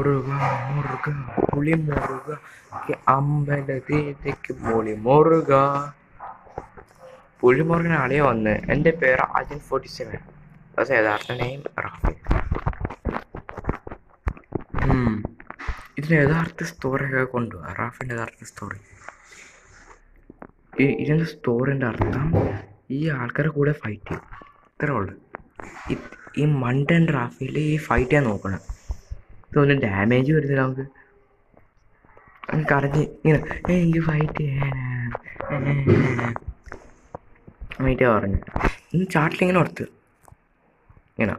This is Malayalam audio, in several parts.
മുറുക മുറുക പുളി മുറുക അമ്പലത്തേക്ക് പുളി മുറുക പുളിമുറുകൻ അളിയ വന്ന് എൻ്റെ പേര് അജിൻ ഫോർട്ടി സെവൻ പക്ഷേ യഥാർത്ഥ നെയിം റാഫേൽ ഉം. ഇതിന് യഥാർത്ഥ സ്റ്റോറിയൊക്കെ കൊണ്ടുപോവാ റാഫിൻ്റെ യഥാർത്ഥ സ്റ്റോറി ഈ ഇതിൻ്റെ സ്റ്റോറിൻ്റെ അർത്ഥം ഈ ആൾക്കാരെ കൂടെ ഫൈറ്റ് ചെയ്യും ഇത്രേ ഉള്ളു ഈ- ഈ മണ്ടൻ റാഫിൽ ഈ ഫൈറ്റ് ചെയ്യാൻ നോക്കണം ഇതൊന്നും ഡാമേജ് വരുന്നില്ല നമുക്ക് നമുക്ക് അറിഞ്ഞ് ഇങ്ങനെ "ഏയ് എനിക്ക് ഫൈറ്റ് ഫൈറ്റ് പറഞ്ഞു ഇന്ന് ചാട്ടിലിങ്ങനെ ഓർത്ത് ഇങ്ങനെ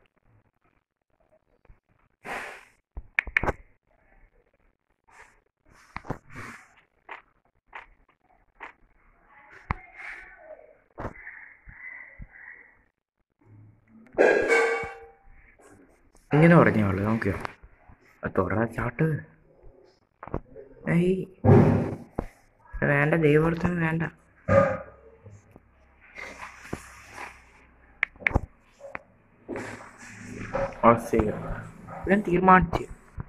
ഇങ്ങനെ പറഞ്ഞു ആള് നോക്കിയോ തുറ ചാട്ട് ഏയ് വേണ്ട ദൈവത്തിന് വേണ്ട ഞാൻ തീരുമാനിച്ചു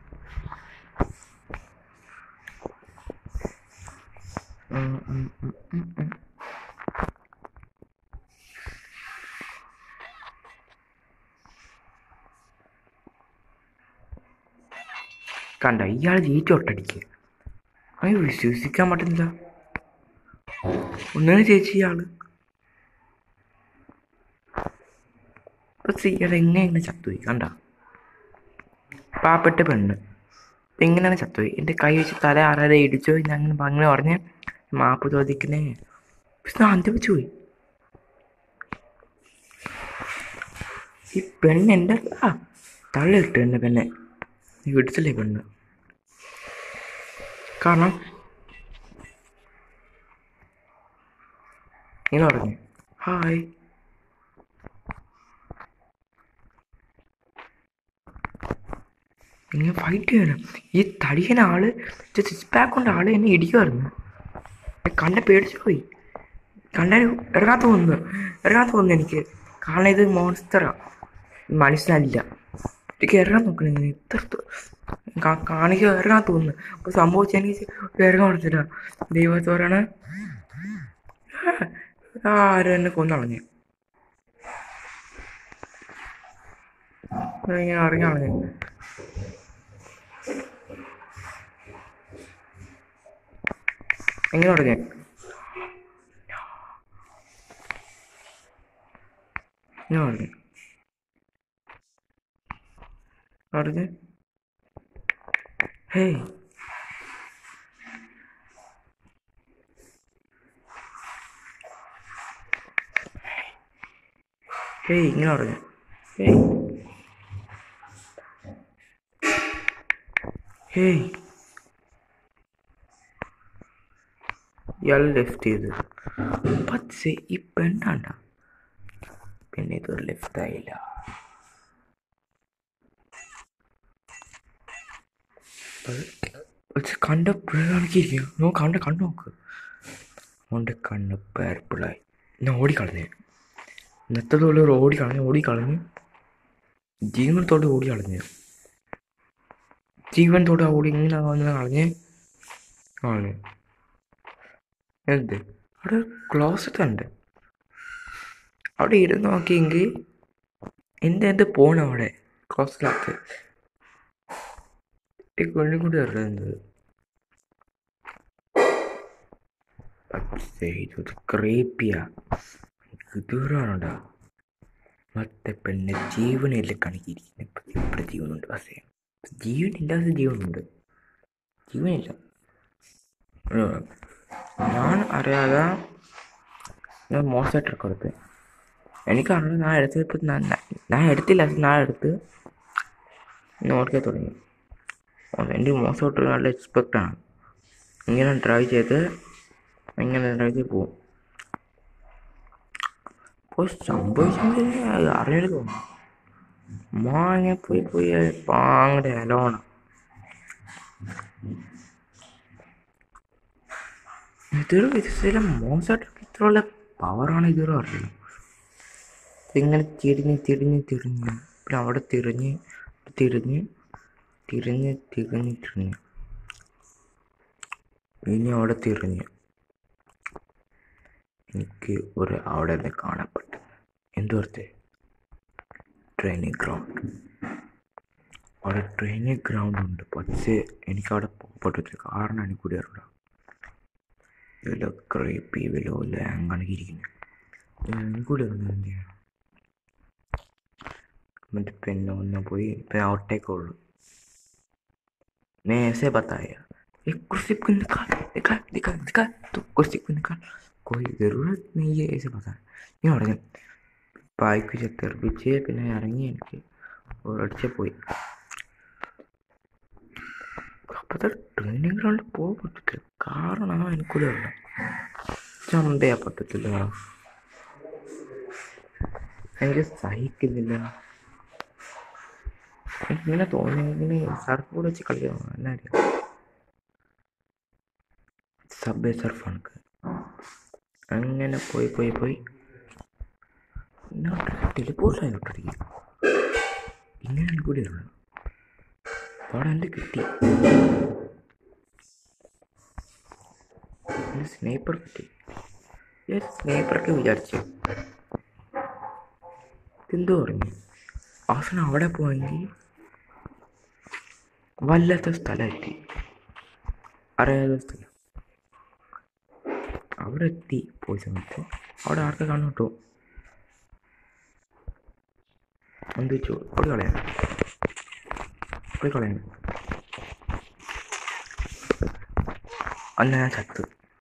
ഉം, ഉം, ഉം, ഉം, ഉം. കണ്ട ഇയാൾ ജയിച്ചു ഒട്ടടിക്കുക അത് വിശ്വസിക്കാൻ പറ്റുന്നില്ല ഒന്നിനും ചേച്ചി ഇയാള് പക്ഷെ ഇയാൾ എങ്ങനെ ഇങ്ങനെ ചത്തുപോയി കണ്ട പാവപ്പെട്ട പെണ്ണ് എങ്ങനെയാണ് ചത്തുപോയി എൻ്റെ കൈ വെച്ച് തല ആരാരെ ഇടിച്ചോ ഞാൻ അങ്ങനെ അങ്ങനെ പറഞ്ഞ് മാപ്പ് ചോദിക്കുന്നേ പക്ഷെ ഞാൻ അന്ത്യപ്പിച്ചു പോയി ഈ പെണ്ണ് എൻ്റെ ആ തള്ളിയിട്ട് എൻ്റെ പെണ്ണെ നീ വിടിച്ചില്ലേ പെണ്ണ് കാരണം ഇങ്ങനെ പറഞ്ഞു ഹായ് ഇങ്ങനെ ഫൈറ്റ് ചെയ്യണം ഈ തടിയൻ ആള് സിക്സ് പാക്ക് കൊണ്ട് ആള് എന്നെ ഇടിക്കുമായിരുന്നു കണ്ട പേടിച്ചു പോയി കണ്ണന് ഇറങ്ങാൻ തോന്നുന്നു ഇറങ്ങാൻ തോന്നുന്നു എനിക്ക് കാരണം ഇത് മോൺസ്റ്ററാ മനുഷ്യനല്ല എനിക്ക് ഇറങ്ങാൻ നോക്കണം ഇങ്ങനെ ഇത്ര ത- കാ- കാണിക്ക ഇറങ്ങാൻ തോന്നുന്നു അപ്പോൾ സംഭവിച്ച എനിക്ക് ഇറങ്ങാൻ പറ്റത്തില്ല ദൈവത്തോരാണ് ആരും എന്നെ കൊന്നളഞ്ഞു ഇങ്ങനെ ഇറങ്ങി കളഞ്ഞു എങ്ങനെ പറഞ്ഞു ഞാൻ പറഞ്ഞു പറഞ്ഞു ഹേയ് ഹേയ് ഇങ്ങനെ പറഞ്ഞു ഹേയ് ഹേയ് ഇയാൾ ലെഫ്റ്റ് ചെയ്ത് പക്ഷേ ഈ പെണ്ണാണ്ട പിന്നെ ഇതൊരു ലെഫ്റ്റ് ആയില്ല പക്ഷെ കണ്ട പിള്ളേർക്കിരിക്കുക നോ കണ്ട കണ്ണു നോക്ക് അവൻ്റെ കണ്ണ് പേർപ്പിളായി ഞാൻ ഓടിക്കളഞ്ഞ് നെത്തത്തോടെ ഓടിക്കളഞ്ഞ് ഓടിക്കളഞ്ഞ് ജീവനത്തോടെ ഓടിക്കളഞ്ഞ് ജീവനത്തോടെ ഓടി ഇങ്ങനെ വന്ന് കളഞ്ഞ് കളഞ്ഞു എന്ത് അവിടെ ക്ലോസറ്റ് ഉണ്ട് അവിടെ ഇരുന്ന് നോക്കിയെങ്കിൽ എൻ്റെ എൻ്റെ പോണം അവിടെ ക്ലോസറ്റിനകത്ത് ഈ കൊള്ളും കൂടി അറിയുന്നത് പക്ഷേ ഇതൊരു ക്രേപ്പിയാ ദൂരമാണോടാ ಮತ್ತೆ പെണ്ണെ ജീവനില്ല കണക്കിരിക്കുന്ന ഇവിടെ ജീവനുണ്ട് പക്ഷേ ജീവനില്ലാത്ത ജീവനുണ്ട് ജീവനില്ല ഉം. ഞാൻ അറിയാതെ ഞാൻ മോശമായിട്ട് കൊടുത്ത് എനിക്കറിയാം ഞാൻ എടുത്തപ്പോൾ ഞാൻ ഞാൻ എടുത്തില്ല പക്ഷെ ഞാൻ എടുത്ത് നോക്കിയാൽ തുടങ്ങി എൻ്റെ മോശമായിട്ട് നല്ല എക്സ്പെക്റ്റാണ് ഇങ്ങനെ ട്രൈ ചെയ്ത് ഇങ്ങനെ ട്രൈ ചെയ്ത് പോവും അപ്പോൾ സംഭവിച്ചെങ്കിൽ അറിയാൻ തോന്നും മാങ്ങ പോയി പോയി പാങ്ങടെ അലോണ ഇതൊരു വിധത്തിലെ മോശമായിട്ട് ഇത്രയുള്ള പവറാണ് ഇതൊരു അറിയില്ല ഇങ്ങനെ തിരിഞ്ഞ് തിരിഞ്ഞ് തിരിഞ്ഞ് പിന്നെ അവിടെ തിരിഞ്ഞ് തിരിഞ്ഞ് തിരിഞ്ഞ് തിരിഞ്ഞ് തിരിഞ്ഞ് ഇനി അവിടെ തിരിഞ്ഞ് എനിക്ക് ഒരു അവിടെ നിന്ന് കാണപ്പെട്ടു എന്തുവർത്തെ ട്രെയിനിങ് ഗ്രൗണ്ട് അവിടെ ട്രെയിനിങ് ഗ്രൗണ്ട് ഉണ്ട് പക്ഷേ എനിക്കവിടെ പോകാൻ പറ്റത്തില്ല കാരണം എനിക്ക് കൂടി അറിയില്ല ഇതിൽ ക്രീപ്പി വിലോ ലാങ്ങാണ് ഇരിക്കുന്നത് എനിക്ക് കൂടി അറിയില്ല എന്ത് ചെയ്യണം എന്നിട്ട് പിന്നെ ഒന്ന് പോയി പിന്നെ ഔട്ടേക്കുള്ളൂ मैं ऐसे बताया एक कुर्सी को निकाल निकाल निकाल निकाल तो कुर्सी को निकाल कोई ज़रूरत नहीं है ऐसे बताया ഞാൻ പറഞ്ഞു ബായിക്ക് വെച്ച് തെറിപ്പിച്ച് പിന്നെ ഇറങ്ങി എനിക്ക് ഒരടിച്ച് പോയി അപ്പോഴത്തെ ട്രെയിനിങ് ഗ്രൗണ്ടിൽ പോകാൻ പറ്റത്തില്ല കാരണം എനിക്കൂടെ ഉള്ള ചന്തയാ പറ്റത്തില്ല എനിക്ക് സഹിക്കുന്നില്ല എനിക്കിങ്ങനെ തോന്നി ഇങ്ങനെ സർഫ് കൂടെ വെച്ച് കളിക്കണം എന്നാ അറിയാം സബ്വേ സർഫാണ് അങ്ങനെ പോയി പോയി പോയി ടെലിപ്പോർട്ടായി വിട്ടിരിക്കും ഇങ്ങനെയാണ് കൂടി ഉള്ളത് അവിടെ എൻ്റെ കിട്ടി സ്നേപ്പർ കിട്ടി സ്നേപ്പറൊക്കെ വിചാരിച്ചു എന്തോ പറഞ്ഞു അവസാനം അവിടെ പോയെങ്കിൽ വല്ലാത്ത സ്ഥലമെത്തി അറിയാത്ത സ്ഥലം അവിടെ എത്തി പോയ സമയത്ത് അവിടെ ആർക്കെ കാണും കേട്ടോ എന്ത് വെച്ചു അവിടെ കളയാൻ അവിടെ കളയാൻ അന്ന് ഞാൻ ചത്ത്